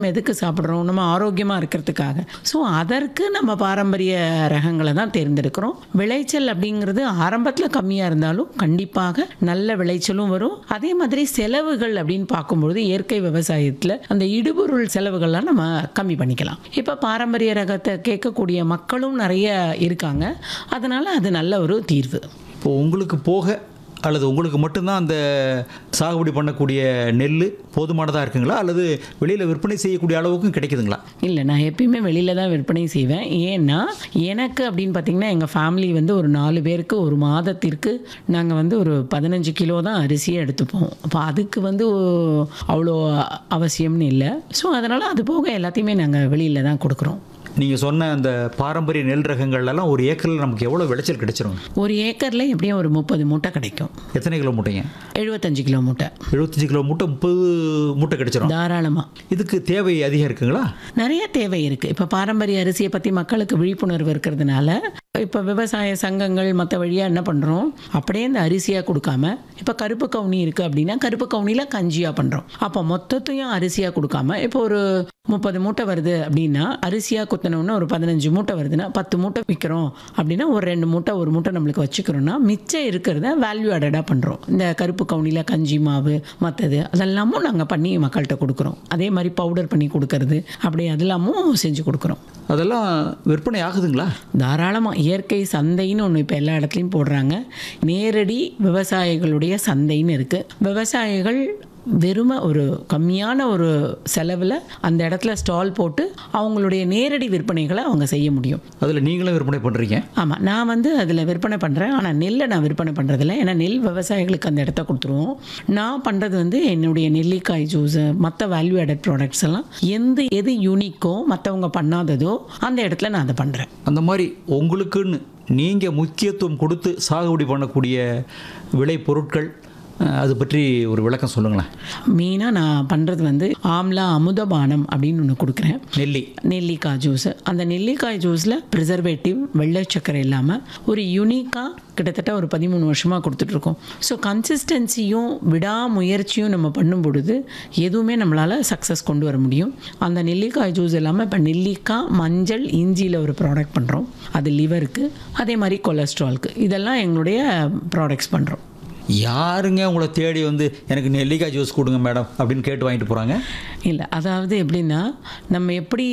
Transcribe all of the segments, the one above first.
எதுக்கு சாப்பிட்றோம் நம்ம ஆரோக்கியமாக இருக்கிறதுக்காக ஸோ அதற்கு நம்ம பாரம்பரிய ரகங்களை தான் தேர்ந்தெடுக்கிறோம் விளைச்சல் அப்படிங்கிறது ஆரம்பத்தில் கம்மியாக இருந்தாலும் கண்டிப்பாக நல்ல விளைச்சலும் வரும் அதே மாதிரி செலவுகள் அப்படின்னு பார்க்கும்பொழுது இயற்கை விவசாயத்தில் அந்த இடுபொருள் செலவுகள்லாம் நம்ம கம்மி பண்ணிக்கலாம் இப்போ பாரம்பரிய ரகத்தை கேட்கக்கூடிய மக்களும் நிறைய இருக்காங்க அதனால் அது நல்ல ஒரு தீர்வு இப்போ உங்களுக்கு போக அல்லது உங்களுக்கு மட்டும்தான் அந்த சாகுபடி பண்ணக்கூடிய நெல் போதுமானதாக இருக்குங்களா அல்லது வெளியில் விற்பனை செய்யக்கூடிய அளவுக்கும் கிடைக்குதுங்களா இல்லை நான் எப்பயுமே வெளியில் தான் விற்பனை செய்வேன் ஏன்னா எனக்கு அப்படின்னு பார்த்தீங்கன்னா எங்கள் ஃபேமிலி வந்து ஒரு நாலு பேருக்கு ஒரு மாதத்திற்கு நாங்கள் வந்து ஒரு பதினஞ்சு கிலோ தான் அரிசியை எடுத்துப்போம் அப்போ அதுக்கு வந்து ஓ- அவ்வளோ அவசியம்னு இல்லை ஸோ அதனால் அது போக எல்லாத்தையுமே நாங்கள் வெளியில் தான் கொடுக்குறோம் நீங்கள் சொன்ன அந்த பாரம்பரிய நெல் ரகங்கள்லாம் ஒரு ஏக்கரில் நமக்கு எவ்வளோ விளைச்சல் கிடைச்சிரும் ஒரு ஏக்கரில் எப்படியும் ஒரு முப்பது மூட்டை கிடைக்கும் எத்தனை கிலோ மூட்டைங்க எழுபத்தஞ்சு கிலோ மூட்டை எழுபத்தஞ்சு கிலோ மூட்டை முப்பது மூட்டை கிடைச்சிரும் தாராளமாக இதுக்கு தேவை அதிகம் இருக்குங்களா நிறைய தேவை இருக்குது இப்போ பாரம்பரிய அரிசியை பற்றி மக்களுக்கு விழிப்புணர்வு இருக்கிறதுனால இப்போ விவசாய சங்கங்கள் மற்ற வழியாக என்ன பண்ணுறோம் அப்படியே இந்த அரிசியாக கொடுக்காம இப்போ கருப்பு கவுனி இருக்குது அப்படின்னா கருப்பு கவுனியில் கஞ்சியாக பண்ணுறோம் அப்போ மொத்தத்தையும் அரிசியாக கொடுக்காம இப்போ ஒரு முப்பது மூட்டை வருது அப்படின்னா அரிசியாக குத்தினோன்னா ஒரு பதினஞ்சு மூட்டை வருதுன்னா பத்து மூட்டை விற்கிறோம் அப்படின்னா ஒரு ரெண்டு மூட்டை ஒரு மூட்டை நம்மளுக்கு வச்சுக்கிறோன்னா மிச்சம் இருக்கிறத வேல்யூ ஆடடாக பண்ணுறோம் இந்த கருப்பு கவுனியில் கஞ்சி மாவு மற்றது அதெல்லாமும் நாங்கள் பண்ணி மக்கள்கிட்ட கொடுக்குறோம் அதே மாதிரி பவுடர் பண்ணி கொடுக்கறது அப்படி அதெல்லாமும் செஞ்சு கொடுக்குறோம் அதெல்லாம் விற்பனை ஆகுதுங்களா தாராளமாக இயற்கை சந்தைன்னு ஒன்று இப்போ எல்லா இடத்துலையும் போடுறாங்க நேரடி விவசாயிகளுடைய சந்தைன்னு இருக்குது விவசாயிகள் வெறும ஒரு கம்மியான ஒரு செலவில் அந்த இடத்துல ஸ்டால் போட்டு அவங்களுடைய நேரடி விற்பனைகளை அவங்க செய்ய முடியும் அதில் நீங்களும் விற்பனை பண்ணுறீங்க ஆமாம் நான் வந்து அதில் விற்பனை பண்ணுறேன் ஆனால் நெல்லை நான் விற்பனை பண்ணுறதில்ல ஏன்னா நெல் விவசாயிகளுக்கு அந்த இடத்த கொடுத்துருவோம் நான் பண்ணுறது வந்து என்னுடைய நெல்லிக்காய் ஜூஸு மற்ற வேல்யூ ஆடட் ப்ராடக்ட்ஸ் எல்லாம் எந்த எது யூனிக்கோ மற்றவங்க பண்ணாததோ அந்த இடத்துல நான் அதை பண்ணுறேன் அந்த மாதிரி உங்களுக்குன்னு நீங்கள் முக்கியத்துவம் கொடுத்து சாகுபடி பண்ணக்கூடிய விளை பொருட்கள் அஹ், அது பற்றி ஒரு விளக்கம் சொல்லுங்களேன் மெயினாக நான் பண்ணுறது வந்து ஆம்லா அமுதபானம் அப்படின்னு ஒன்று கொடுக்குறேன் நெல்லி நெல்லிக்காய் ஜூஸ் அந்த நெல்லிக்காய் ஜூஸில் ப்ரிசர்வேட்டிவ் வெள்ளை சக்கரை இல்லாமல் ஒரு யூனிக்காக கிட்டத்தட்ட ஒரு பதிமூணு வருஷமாக கொடுத்துட்ருக்கோம் ஸோ கன்சிஸ்டன்சியும் விடாமுயற்சியும் நம்ம பண்ணும் பொழுது எதுவுமே நம்மளால் சக்ஸஸ் கொண்டு வர முடியும் அந்த நெல்லிக்காய் ஜூஸ் இல்லாமல் இப்போ நெல்லிக்காய் மஞ்சள் இஞ்சியில் ஒரு ப்ராடக்ட் பண்ணுறோம் அது லிவருக்கு அதே மாதிரி கொலஸ்ட்ரால்க்கு இதெல்லாம் எங்களுடைய ப்ராடக்ட்ஸ் பண்ணுறோம் யாருங்க உங்களை தேடி வந்து எனக்கு நெல்லிக்காய் ஜூஸ் கொடுங்க மேடம் அப்படின்னு கேட்டு வாங்கிட்டு போகிறாங்க இல்லை அதாவது எப்படின்னா நம்ம எப்படி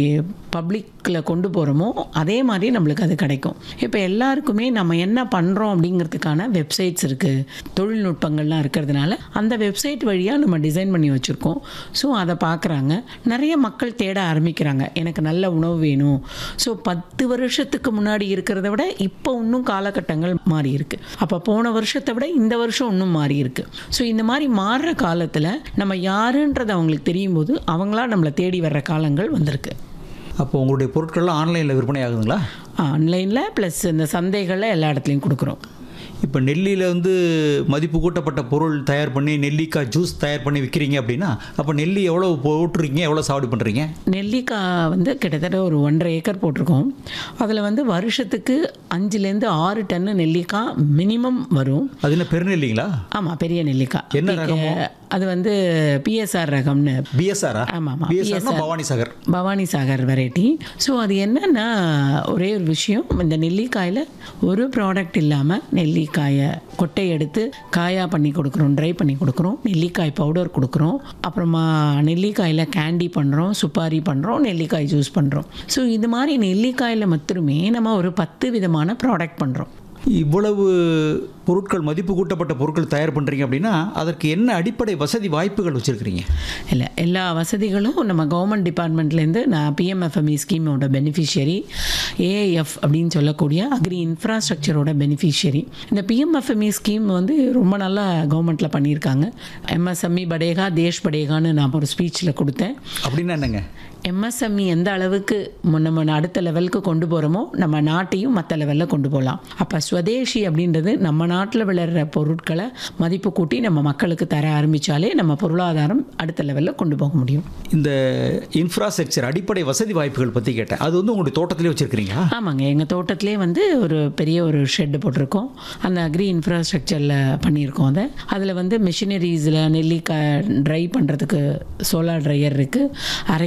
பப்ளிக்கில் கொண்டு போகிறோமோ அதே மாதிரி நம்மளுக்கு அது கிடைக்கும் இப்போ எல்லாருக்குமே நம்ம என்ன பண்ணுறோம் அப்படிங்கிறதுக்கான வெப்சைட்ஸ் இருக்குது தொழில்நுட்பங்கள்லாம் இருக்கிறதுனால அந்த வெப்சைட் வழியாக நம்ம டிசைன் பண்ணி வச்சுருக்கோம் ஸோ அதை பார்க்குறாங்க நிறைய மக்கள் தேட ஆரம்பிக்கிறாங்க எனக்கு நல்ல உணவு வேணும் ஸோ பத்து வருஷத்துக்கு முன்னாடி இருக்கிறத விட இப்போ இன்னும் காலகட்டங்கள் மாறி இருக்கு அப்போ போன வருஷத்தை விட இந்த வருஷம் இன்னும் மாறி இருக்கு ஸோ இந்த மாதிரி மாறுற காலத்தில் நம்ம யாருன்றது அவங்களுக்கு தெரியும் போது அவங்களா நம்மளை தேடி வர்ற காலங்கள் வந்திருக்கு அப்போ உங்களுடைய பொருட்கள்லாம் ஆன்லைனில் விற்பனை ஆகுதுங்களா ஆன்லைனில் ப்ளஸ் இந்த சந்தைகளில் எல்லா இடத்துலையும் கொடுக்குறோம் இப்போ நெல்லியில் வந்து மதிப்பு கூட்டப்பட்ட பொருள் தயார் பண்ணி நெல்லிக்காய் ஜூஸ் தயார் பண்ணி விற்கிறீங்க அப்படின்னா அப்போ நெல்லி எவ்வளோ போட்டுருக்கீங்க எவ்வளோ சாகுபடி பண்ணுறீங்க நெல்லிக்காய் வந்து கிட்டத்தட்ட ஒரு ஒன்றரை ஏக்கர் போட்டிருக்கோம் அதில் வந்து வருஷத்துக்கு அஞ்சுலேருந்து ஆறு டன்னு நெல்லிக்காய் மினிமம் வரும் அது என்ன பெருநெல்லிங்களா ஆமாம் பெரிய நெல்லிக்காய் என்ன ரகம்? அது வந்து பிஎஸ்ஆர் ரகம்னு பிஎஸ்ஆரா ஆமாம் ஆமாம் பிஎஸ்ஆர்னா பவானி சாகர் பவானி சாகர் வெரைட்டி ஸோ அது என்னன்னா ஒரே ஒரு விஷயம் இந்த நெல்லிக்காயில் ஒரு ப்ராடக்ட் இல்லாமல் நெல்லிக்காயை கொட்டை எடுத்து காயாக பண்ணி கொடுக்குறோம் ட்ரை பண்ணி கொடுக்குறோம் நெல்லிக்காய் பவுடர் கொடுக்குறோம் அப்புறமா நெல்லிக்காயில் கேண்டி பண்ணுறோம் சுப்பாரி பண்ணுறோம் நெல்லிக்காய் ஜூஸ் பண்ணுறோம் ஸோ இது மாதிரி நெல்லிக்காயில் மட்டுமே நம்ம ஒரு பத்து விதமான ப்ராடக்ட் பண்ணுறோம் இவ்வளவு பொருட்கள் மதிப்பு கூட்டப்பட்ட பொருட்கள் தயார் பண்ணுறீங்க அப்படின்னா அதற்கு என்ன அடிப்படை வசதி வாய்ப்புகள் வச்சுருக்கிறீங்க இல்லை எல்லா வசதிகளும் நம்ம கவர்மெண்ட் டிபார்ட்மெண்ட்லேருந்து நான் பிஎம்எஃப்எம்இ ஸ்கீமோட பெனிஃபிஷியரி ஏஐஎஃப் அப்படின்னு சொல்லக்கூடிய அக்ரி இன்ஃப்ராஸ்ட்ரக்சரோட பெனிஃபிஷியரி இந்த பிஎம்எஃப்எம்இ ஸ்கீம் வந்து ரொம்ப நல்லா கவர்மெண்ட்டில் பண்ணியிருக்காங்க எம்எஸ்எம்இ படேகா தேஷ் படேகான்னு நான் ஒரு ஸ்பீச்சில் கொடுத்தேன் அப்படின்னா என்னங்க எம்எஸ்எம்இ எந்த அளவுக்கு மு- நம்ம அடுத்த லெவலுக்கு கொண்டு போகிறோமோ நம்ம நாட்டையும் மற்ற லெவலில் கொண்டு போகலாம் அப்போ ஸ்வ ஸ்வதேஷி அப்படின்றது நம்ம நாட்டில் விளையிற பொருட்களை மதிப்பு கூட்டி நம்ம மக்களுக்கு தர ஆரம்பித்தாலே நம்ம பொருளாதாரம் அடுத்த லெவலில் கொண்டு போக முடியும் இந்த இன்ஃப்ராஸ்ட்ரக்சர் அடிப்படை வசதி வாய்ப்புகள் பற்றி கேட்டேன் அது வந்து உங்களுடைய தோட்டத்திலே வச்சுருக்கிறீங்களா ஆமாங்க எங்கள் தோட்டத்திலே வந்து ஒரு பெரிய ஒரு ஷெட்டு போட்டிருக்கோம் அந்த அக்ரி இன்ஃப்ராஸ்ட்ரக்சரில் பண்ணியிருக்கோம் அதை அதில் வந்து மிஷினரிஸில் நெல்லிக்காய் ட்ரை பண்ணுறதுக்கு சோலார் ட்ரையர் இருக்குது அரை